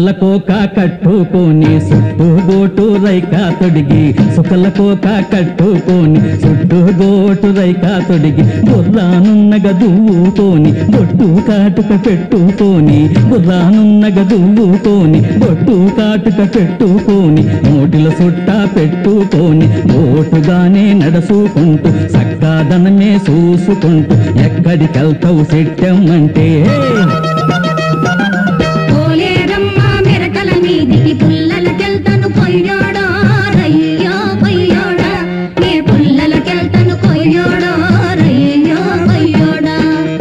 సుకల కోక కట్టుకొని సుట్టు గోటు రైక తొడిగి సుకల కోక కట్టుకొని సుట్టు గోటు రైక తొడిగి బుర్రానున్నగ దువ్వుకొని బొట్టు కాటుక పెట్టుకొని బుర్రానున్నగ దువ్వుకొని బొట్టు కాటుక పెట్టుకొని నోటిలో సుట్ట పెట్టుకొని ఓటుగానే నడుచుకుంటూ సక్కాదనమే చూసుకుంటూ ఎక్కడికెళ్తావు సెట్టమ్మంటే పోలేరమ్మ మెరకల మీదికి పుల్లలకెళ్తను కొయ్యోడా రయ్యో కొయ్యోడా నే పుల్లలకెళ్తను కొయ్యోడా రయ్యో కొయ్యోడా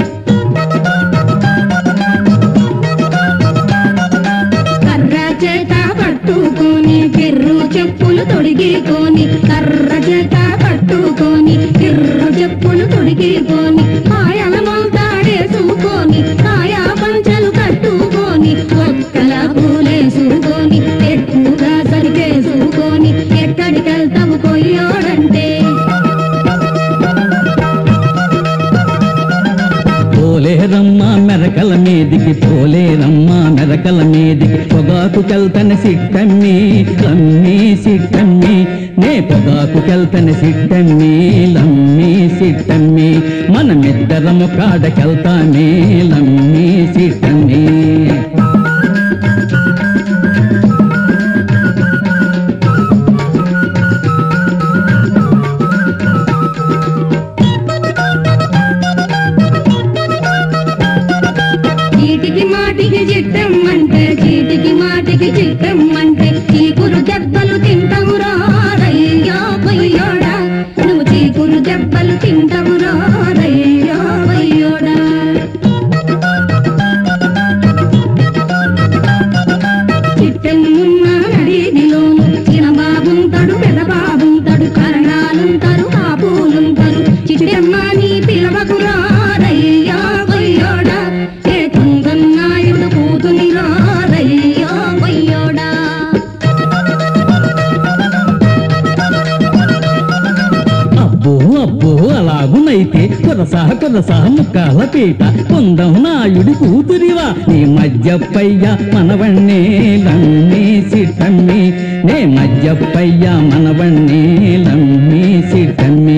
కర్ర చేత పట్టుకొని కిర్రు చెప్పులు తొడిగికొని కర్ర చేత పట్టుకొని కిర్రు చెప్పులు తొడిగికొని కాయల మొంతాడేసుకొని కాయా పంచలు కట్టుకొని ఒక్కల పూలేసుకొని ఎక్కువగా సరికేసుకొని ఎక్కడికెళ్తావు కొయ్యోడంటే పోలేరమ్మ మెరకల మీదికి పోలేరమ్మ మెరకల మీదికి పొగాకు కెల్తని సిట్టమ్మి లమ్మి సిట్టమ్మి నే పొగాకు కెల్తని సిట్టమ్మి లమ్మి సిట్టమ్మి మనమిద్దరము కాడకెళ్తామే లమ్మి సిట్టమ్మి చీటికి మాటికి చిట్టమ్మంటే చీటికి మాటికి చిట్టమ్మంటే చీకురు దెబ్బలు తింటవురా రయ్యో పయ్యోడా నువ్వు చీకురు దెబ్బలు తింటవురా రయ్యో పయ్యోడా చిట్టమ్మున్న నడిదిలోను చిన్నబాబుంటాడు పెదబాబుంటాడు కరణాలుంటారు కాపులుంటారు చిట్టమ్మ నీ పిలవకురా రయ్యో పయ్యోడా ఏ కుందన్నాయుడు కూతునిరా రయ్యో పయ్యోడా అబ్బో అబ్బో అలాగునైతే కురసా కురసా ముక్కాల పీట కుందం నాయుడి కూతురివా నీ మధ్యపయ్య మనవణ్ణే లమ్మి సిట్టమ్మి నే మధ్యపయ్య మనవణ్ణే లమ్మి సిట్టమ్మి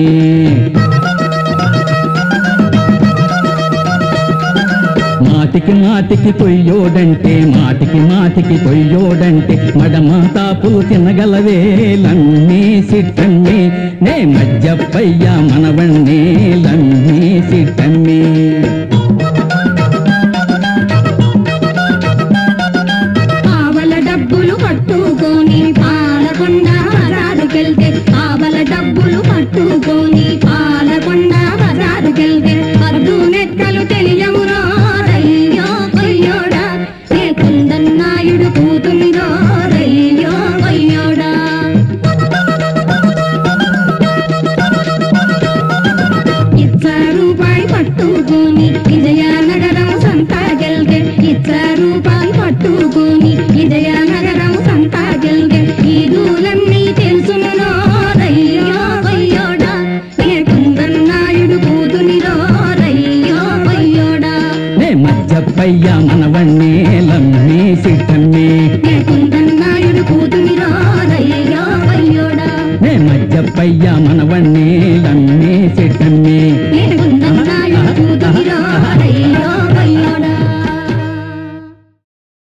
మాటికి మాటికి కొయ్యోడంటే మాటికి మాటికి కొయ్యోడంటే మడమ తాపులు తినగలవే లమ్మి సిట్టమ్మి నే మధ్యపయ్య మనవణ్ణే లమ్మి సిట్టమ్మి ఆవల డబ్బులు పట్టుకొని పాలకొండ బజారుకెళ్తే ఆవల డబ్బులు పట్టుకొని పాలకొండ బజారుకెళ్తే అర్ధు నెక్కలు తెలియమురా రయ్యో కొయ్యోడా ఏ కుందన్నాయుడు కూతుమిరో రయ్యో కొయ్యోడా ఇచ్చ రూపాయి పట్టుకొని విజయనగరం సంతాగెల్గే ఇచ్చ రూపాయి పట్టుకొని విజయనగరం సంతాగెల్గే ఈ దూలన్నీ తెలుసునునో రయ్యో కొయ్యోడా ఏ కుందన్నాయుడు కూతునిరో రయ్యో కొయ్యోడా నే మధ్యపయ్య మనవణ్ణే లమ్మి సిట్టమ్మి ఏ కుందన్నాయుడు కూతునిరో రయ్యో కొయ్యోడా నే మధ్యపయ్య మనవణ్ణే